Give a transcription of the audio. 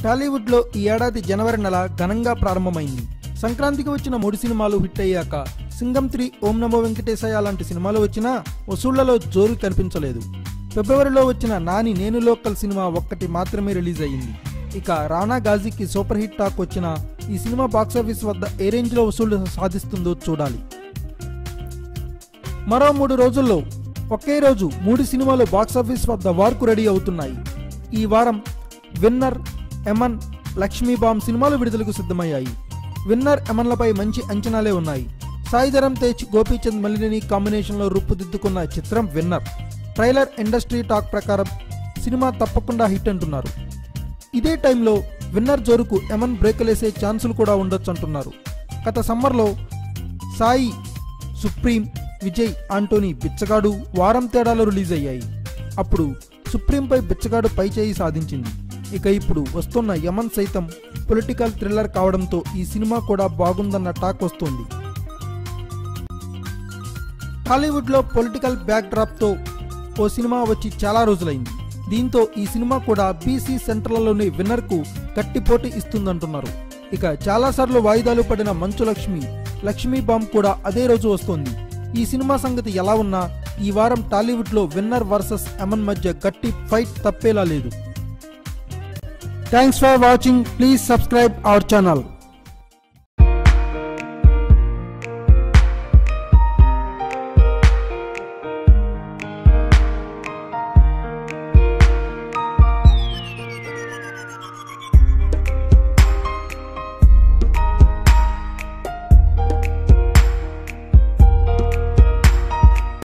టాలీవుడ్లో ఈ ఏడాది జనవరి నెల ఘనంగా ప్రారంభమైంది సంక్రాంతికి వచ్చిన మూడు సినిమాలు హిట్ అయ్యాక సింగం త్రీ ఓం నమో వెంకటేశయ్య లాంటి సినిమాలు వచ్చినా వసూళ్లలో జోరు కనిపించలేదు ఫిబ్రవరిలో వచ్చిన నాని నేను లోకల్ సినిమా ఒక్కటి మాత్రమే రిలీజ్ అయ్యింది ఇక రానా గాజీకి సూపర్ హిట్ టాక్ వచ్చిన ఈ సినిమా బాక్సాఫీస్ వద్ద ఏ రేంజ్లో వసూళ్లు సాధిస్తుందో చూడాలి మరో మూడు రోజుల్లో ఒకే రోజు మూడు సినిమాలు బాక్సాఫీస్ వద్ద వార్కు రెడీ అవుతున్నాయి ఈ వారం విన్నర్ ఎమన్ లక్ష్మీ బాంబ్ సినిమాలు విడుదలకు సిద్ధమయ్యాయి విన్నర్ ఎమన్లపై మంచి అంచనాలే ఉన్నాయి సాయిధరం తేజ్ గోపీచంద్ మలిని కాంబినేషన్లో రూపుదిద్దుకున్న చిత్రం విన్నర్ ట్రైలర్ ఇండస్ట్రీ టాక్ ప్రకారం సినిమా తప్పకుండా హిట్ అంటున్నారు ఇదే టైంలో విన్నర్ జోరుకు ఎమన్ బ్రేకులేసే ఛాన్సులు కూడా ఉండొచ్చు అంటున్నారు గత సమ్మర్లో సాయి సుప్రీం విజయ్ ఆంటోనీ బిచ్చగాడు వారం తేడాలో రిలీజ్ అయ్యాయి అప్పుడు సుప్రీంపై బిచ్చగాడు పైచేయి సాధించింది ఇక ఇప్పుడు వస్తున్న యమన్ సైతం పొలిటికల్ థ్రిల్లర్ కావడంతో ఈ సినిమా కూడా బాగుందన్న టాక్ వస్తోంది టాలీవుడ్లో పొలిటికల్ బ్యాక్డ్రాప్తో ఓ సినిమా వచ్చి చాలా రోజులైంది దీంతో ఈ సినిమా కూడా బీసీ సెంటర్లలోని విన్నర్కు గట్టి పోటీ ఇస్తుందంటున్నారు ఇక చాలాసార్లు వాయిదాలు పడిన మంచు లక్ష్మి లక్ష్మీ బాంబ్ కూడా అదే రోజు వస్తోంది ఈ సినిమా సంగతి ఎలా ఉన్నా ఈ వారం టాలీవుడ్లో విన్నర్ వర్సెస్ ఎమన్ మధ్య గట్టి ఫైట్ తప్పేలా లేదు thanks for watching please subscribe our channel